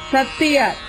சத்தியார்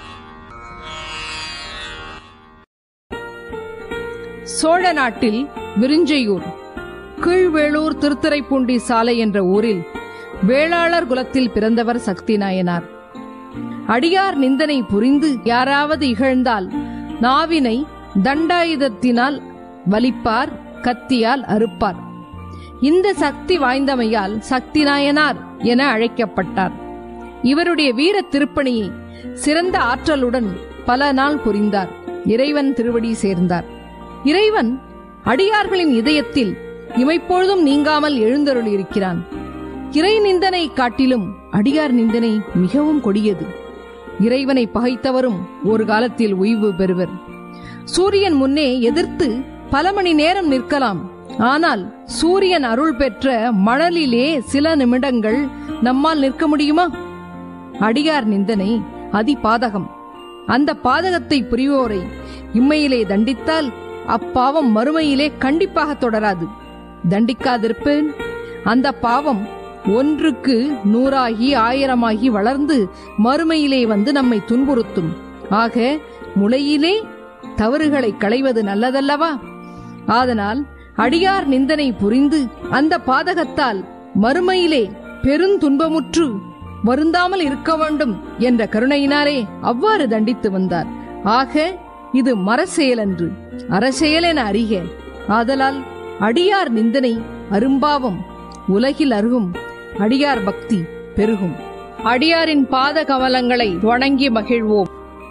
சோழ நாட்டில் விரிஞ்சையூர் கீழ்வேளூர் திருத்துறைப்பூண்டி சாலை என்ற ஊரில் வேளாளர் குலத்தில் பிறந்தவர் சக்தி நாயனார் அடியார் நிந்தனை புரிந்து யாராவது இகழ்ந்தால் நாவினை தண்டாயுதத்தினால் வலிப்பார் கத்தியால் அறுப்பார் இந்த சக்தி வாய்ந்தமையால் சக்தி நாயனார் என அழைக்கப்பட்டார் இவருடைய வீர திருப்பணியை சிறந்த ஆற்றலுடன் பல நாள் புரிந்தார் இறைவன் திருவடி சேர்ந்தார் இறைவன் அடியார்களின் இதயத்தில் இமைப்பொழுதும் நீங்காமல் எழுந்தருளியிருக்கிறான் இறை நிந்தனை காட்டிலும் அடியார் நிந்தனை மிகவும் கொடியது இறைவனை பகைத்தவரும் ஒரு காலத்தில் ஓய்வு பெறுவர் சூரியன் முன்னே எதிர்த்து பல மணி நேரம் நிற்கலாம் ஆனால் சூரியன் அருள் பெற்ற மணலிலே சில நிமிடங்கள் நம்மால் நிற்க முடியுமா அடியார் நிந்தனை அதிபாதகம் அந்த பாதகத்தை புரிவோரை இம்மையிலே தண்டித்தால் அப்பாவம் மறுமையிலே கண்டிப்பாக தொடராது தண்டிக்காதிருப்பேன் அந்த பாவம் ஒன்றுக்கு நூறாகி ஆயிரமாகி வளர்ந்து மறுமையிலே வந்து நம்மை துன்புறுத்தும் ஆக முளையிலே தவறுகளை களைவது நல்லதல்லவா ஆதலால் அடியார் நிந்தனை புரிந்து அந்த பாதகத்தால் மறுமையிலே பெருந்துன்பமுற்று வருந்தாமல் இருக்க வேண்டும் என்ற கருணையினாரே அவ்வாறு தண்டித்து வந்தார் ஆக இது மரசெயலன்று அறச்செயல் என அறிக ஆதலால் அடியார் நிந்தனை அரும்பாவம் உலகில் அருகும் அடியார் பக்தி பெருகும் அடியாரின் பாத கமலங்களை வணங்கி மகிழ்வோம்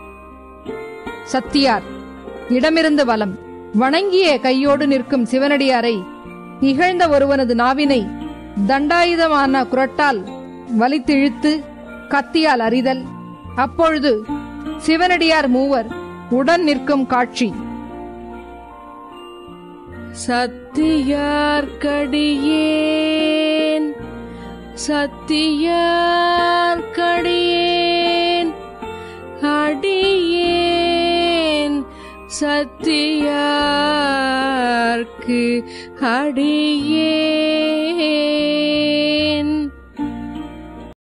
சத்தியார் இடமிருந்து வலம் வணங்கிய கையோடு நிற்கும் சிவனடியாரை இகழ்ந்த ஒருவனது நாவினை தண்டாயுதமான குரட்டால் வலித்திழுத்து கத்தியால் அறிதல் அப்பொழுது சிவனடியார் மூவர் உடன் நிற்கும் காட்சி சத்தியார்க்கடியேன் சத்தியார்க்கடியேன் அடியேன் சத்தியார்க்கு அடியேன்